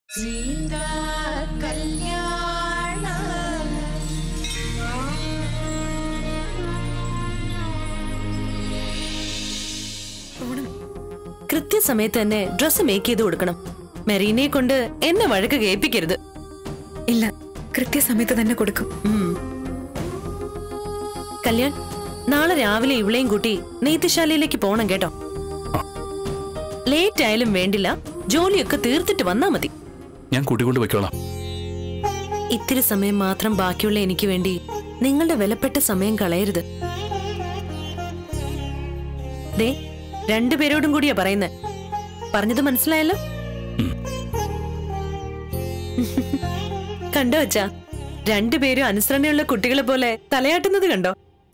സീതാ കല്യാണ കൃത്യസമയത്ത് തന്നെ ഡ്രസ്സ് മേക്ക് ചെയ്ത് കൊടുക്കണം മെറീനെ കൊണ്ട് എന്നെ വഴക്ക് കേൾപ്പിക്കരുത് ഇല്ല കൃത്യസമയത്ത് തന്നെ കൊടുക്കും ഉം. കല്യാൺ നാളെ രാവിലെ ഇവളെയും കൂട്ടി നെയ്ത്തുശാലയിലേക്ക് പോണം കേട്ടോ ലേറ്റ് ആയാലും വേണ്ടില്ല ജോലിയൊക്കെ തീർത്തിട്ട് വന്നാ മതി ഞാൻ കൂട്ടിക്കൊണ്ട് വെക്കോളാം ഇത്തിരി സമയം മാത്രം ബാക്കിയുള്ള എനിക്ക് വേണ്ടി നിങ്ങളുടെ വിലപ്പെട്ട സമയം കളയരുത് ദേ രണ്ടുപേരോടും കൂടിയാ പറയുന്നത് പറഞ്ഞത് മനസ്സിലായല്ലോ കണ്ടോ അച്ഛാ രണ്ടുപേരും അനുസരണയുള്ള കുട്ടികളെ പോലെ തലയാട്ടുന്നത് കണ്ടോ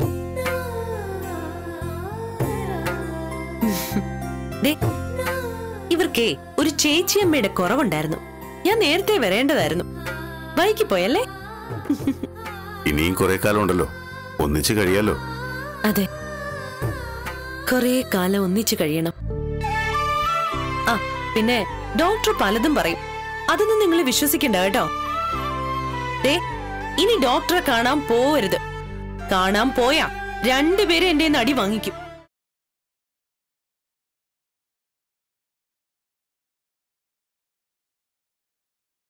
ദേ ഇവർക്കേ ഒരു ചേച്ചിയമ്മയുടെ കുറവുണ്ടായിരുന്നു ഞാൻ നേരത്തെ വരേണ്ടതായിരുന്നു വൈകി പോയല്ലേ ഇനിയും കുറെ കാലം ഉണ്ടല്ലോ ഒന്നിച്ച് കഴിയാലോ അതെ കുറേ കാലം ഒന്നിച്ചു കഴിയണം ആ പിന്നെ ഡോക്ടർ പലതും പറയും അതൊന്നും നിങ്ങൾ വിശ്വസിക്കണ്ട കേട്ടോ ദേ ഇനി ഡോക്ടറെ കാണാൻ പോവരുത് കാണാൻ പോയാ രണ്ടുപേരും എന്റെ അടി വാങ്ങിക്കും